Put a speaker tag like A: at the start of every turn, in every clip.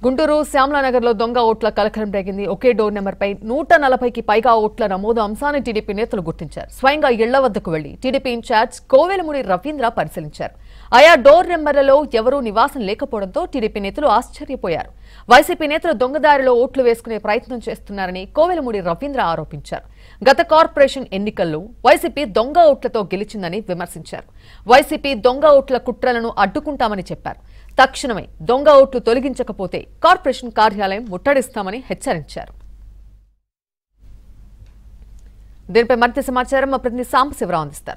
A: గుంటూరు శ్యామలానగర్లో దొంగ ఓట్ల కలకలం రేగింది ఒకే డోర్ నెంబర్పై నూట నలభైకి పైగా ఓట్ల నమోదు అంశాన్ని టీడీపీ నేతలు గుర్తించారు స్వయంగా ఇళ్ల వద్దకు వెళ్లి టీడీపీ ఇన్ఛార్జ్ కోవెలముడి రవీంద్ర పరిశీలించారు ఆయా డోర్ నెంబర్లలో ఎవరూ నివాసం లేకపోవడంతో టీడీపీ నేతలు ఆశ్చర్యపోయారు వైసీపీ నేతలు దొంగదారిలో ఓట్లు వేసుకునే ప్రయత్నం చేస్తున్నారని కోవెలముడి రవీంద్ర ఆరోపించారు గత కార్పొరేషన్ ఎన్నికల్లో వైసీపీ దొంగ ఓట్లతో గెలిచిందని విమర్శించారు వైసీపీ దొంగ ఓట్ల కుట్రలను అడ్డుకుంటామని చెప్పారు తక్షణమే దొంగ ఓట్లు తొలగించకపోతే కార్పొరేషన్ కార్యాలయం ముట్టడిస్తామని హెచ్చరించారు దీనిపై మరింత సమాచారం మా ప్రతినిధి సాంబశివరావు అందిస్తారు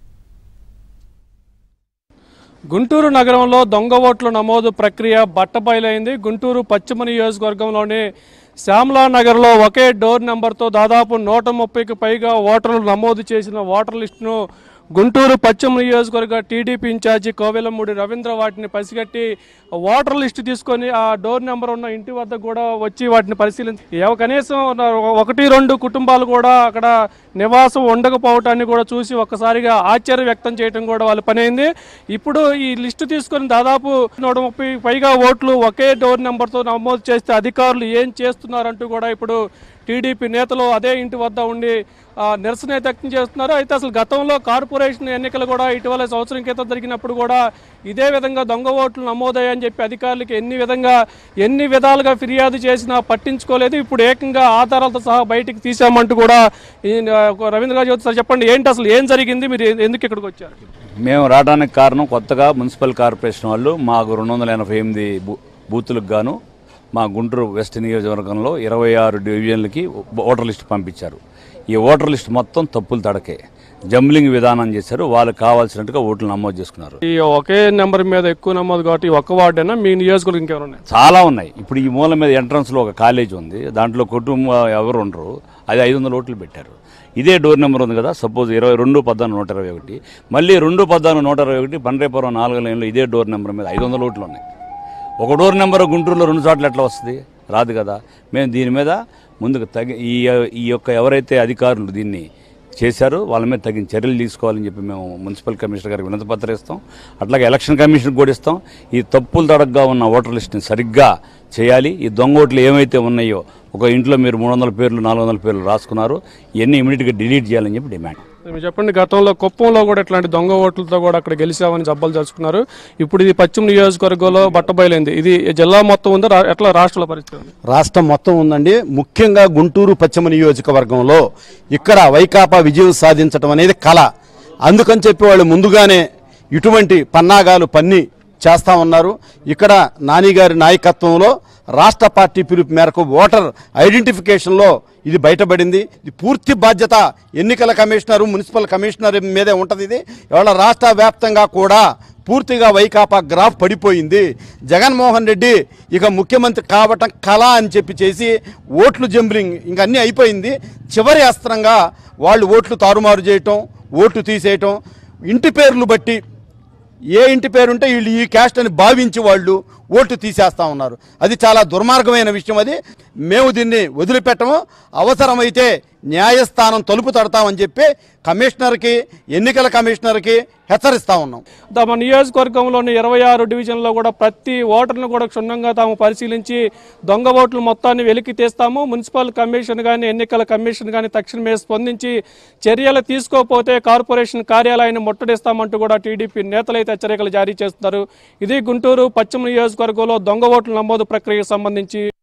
B: గుంటూరు నగరంలో దొంగ ఓట్ల నమోదు ప్రక్రియ బట్టబయలైంది గుంటూరు పశ్చిమ నియోజకవర్గంలోని శ్యామలా నగర్లో ఒకే డోర్ నెంబర్తో దాదాపు నూట ముప్పైకి పైగా ఓటర్లు నమోదు చేసిన ఓటర్ లిస్టును గుంటూరు పశ్చిమ నియోజకవర్గ టీడీపీ ఇన్ఛార్జి కోవెలమూడి రవీంద్ర వాటిని పసిగట్టి ఓటర్ లిస్టు తీసుకొని ఆ డోర్ నెంబర్ ఉన్న ఇంటి వద్ద కూడా వచ్చి వాటిని పరిశీలించి ఎవ- కనీసం ఒకటి రెండు కుటుంబాలు కూడా అక్కడ నివాసం ఉండకపోవటాన్ని కూడా చూసి ఒక్కసారిగా ఆశ్చర్యం వ్యక్తం చేయడం కూడా వాళ్ళ పని అయింది ఇప్పుడు ఈ లిస్టు తీసుకొని దాదాపు నూట ముప్పై పైగా ఓట్లు ఒకే డోర్ నెంబర్తో నమోదు చేస్తే అధికారులు ఏం చేస్తున్నారంటూ కూడా ఇప్పుడు టీడీపీ నేతలు అదే ఇంటి వద్ద ఉండి ఆ, నిరసన వ్యక్తం చేస్తున్నారు అయితే అసలు గతంలో కార్పొరేషన్ ఎన్నికలు కూడా ఇటీవల సంవత్సరం క్రితం జరిగినప్పుడు కూడా ఇదే విధంగా దొంగ ఓట్లు నమోదయ్యాయని చెప్పి అధికారులకి ఎన్ని విధంగా ఎన్ని విధాలుగా ఫిర్యాదు చేసినా పట్టించుకోలేదు ఇప్పుడు ఏకంగా ఆధారాలతో సహా బయటికి తీసామంటూ కూడా ఈ, ఆ, రవీంద్ర గారు చెబుతున్నారు చెప్పండి ఏంటి అసలు ఏం జరిగింది మీరు ఎందుకు ఇక్కడికి వచ్చారు
C: మేము రావడానికి కారణం కొత్తగా మున్సిపల్ కార్పొరేషన్ వాళ్ళు మాకు రెండు వందల ఎనభై ఎనిమిది బూ- బూతులకు గాను మా గుంటూరు వెస్ట్ నియోజకవర్గంలో ఇరవై ఆరు డివిజన్లకి ఓటర్ లిస్ట్ పంపించారు ఈ ఓటర్ లిస్ట్ మొత్తం తప్పులు తడకే జంబ్లింగ్ విధానం చేశారు వాళ్ళకి కావాల్సినట్టుగా ఓట్లు నమోదు చేసుకున్నారు
B: ఈ ఒకే నెంబర్ మీద ఎక్కువ నమోదు కాబట్టి ఒక్క వార్డేనా మీ నియోజకవర్గం ఇంకెవరు ఉన్నాయి
C: చాలా ఉన్నాయి ఇప్పుడు ఈ మూల మీద ఎంట్రన్స్లో ఒక కాలేజ్ ఉంది దాంట్లో కుటుంబం ఎవరు ఉండరు అది ఐదు వందల ఓట్లు పెట్టారు ఇదే డోర్ నెంబర్ ఉంది కదా సపోజ్ ఇరవై రెండు పద్నాలుగు నూట ఇరవై ఒకటి మళ్ళీ రెండు పద్నాలుగు నూట ఇరవై ఒకటి బండ్రేపురం నాలుగు లైన్లో ఇదే డోర్ నెంబర్ మీద ఐదు వందల ఓట్లు ఉన్నాయి ఒక డోర్ నెంబర్ గుంటూరులో రెండు చోట్ల ఎట్లా వస్తుంది రాదు కదా మేము దీని మీద ముందుకు తగి ఈ ఈ యొక్క ఎవరైతే అధికారులు దీన్ని చేశారో వాళ్ళ మీద తగిన చర్యలు తీసుకోవాలని చెప్పి మేము మున్సిపల్ కమిషనర్ గారికి వినతి పత్రం ఇస్తాం అట్లాగే ఎలక్షన్ కమిషన్ కూడా ఇస్తాం ఈ తప్పులు తడగ్గా ఉన్న ఓటర్ లిస్ట్ని సరిగ్గా చేయాలి ఈ దొంగ ఓట్లు ఏమైతే ఉన్నాయో ఒక ఇంట్లో మీరు మూడు వందల పేర్లు నాలుగు వందల పేర్లు రాసుకున్నారు ఇవన్నీ ఇమీడియట్గా డిలీట్ చేయాలని చెప్పి డిమాండ్
B: మీరు చెప్పండి గతంలో కుప్పంలో కూడా ఇట్లాంటి దొంగ ఓట్లతో కూడా అక్కడ గెలిచామని జబ్బలు జరుచుకున్నారు ఇప్పుడు ఇది పశ్చిమ నియోజకవర్గంలో బట్టబయలైంది ఇది జిల్లా మొత్తం ఉందా రా- ఎట్లా రాష్ట్రాల పరిస్థితి ఉంది
D: రాష్ట్రం మొత్తం ఉందండి ముఖ్యంగా గుంటూరు పశ్చిమ నియోజకవర్గంలో ఇక్కడ వైకాపా విజయం సాధించడం అనేది కళ అందుకని చెప్పి వాళ్ళు ముందుగానే ఇటువంటి పన్నాగాలు పన్ని చేస్తా ఉన్నారు ఇక్కడ నానిగారి నాయకత్వంలో రాష్ట్ర పార్టీ పిలుపు మేరకు ఓటర్ ఐడెంటిఫికేషన్లో ఇది బయటపడింది ఇది పూర్తి బాధ్యత ఎన్నికల కమిషనరు మున్సిపల్ కమిషనర్ మీదే ఉంటుంది ఇది ఇవాళ రాష్ట్ర వ్యాప్తంగా కూడా పూర్తిగా వైకాపా గ్రాఫ్ పడిపోయింది జగన్మోహన్ రెడ్డి ఇక ముఖ్యమంత్రి కావటం కళ అని చెప్పి చేసి ఓట్లు జంబ్లింగ్ ఇంక అన్నీ అయిపోయింది చివరి అస్త్రంగా వాళ్ళు ఓట్లు తారుమారు చేయటం ఓట్లు తీసేయటం ఇంటి పేర్లు బట్టి ఏ ఇంటి పేరు ఉంటే వీళ్ళు ఈ క్యాస్ట్ అని భావించి వాళ్ళు ఓట్లు తీసేస్తా ఉన్నారు అది చాలా దుర్మార్గమైన విషయం అది మేము దీన్ని వదిలిపెట్టము అవసరమైతే న్యాయస్థానం తలుపు తడతామని చెప్పి కమిషనర్కి ఎన్నికల కమిషనర్కి హెచ్చరిస్తా ఉన్నాం
B: తమ నియోజకవర్గంలోని ఇరవై ఆరు డివిజన్లో కూడా ప్రతి ఓటర్ను కూడా క్షుణ్ణంగా తాము పరిశీలించి దొంగ ఓట్ల మొత్తాన్ని వెలికి తీస్తాము మున్సిపల్ కమిషన్ కానీ ఎన్నికల కమిషన్ కానీ తక్షణమే స్పందించి చర్యలు తీసుకోకపోతే కార్పొరేషన్ కార్యాలయాన్ని ముట్టడిస్తామంటూ కూడా టీడీపీ నేతలైతే హెచ్చరికలు జారీ చేస్తున్నారు ఇది గుంటూరు పశ్చిమ నియోజకవర్గంలో దొంగ ఓట్ల నమోదు ప్రక్రియకు సంబంధించి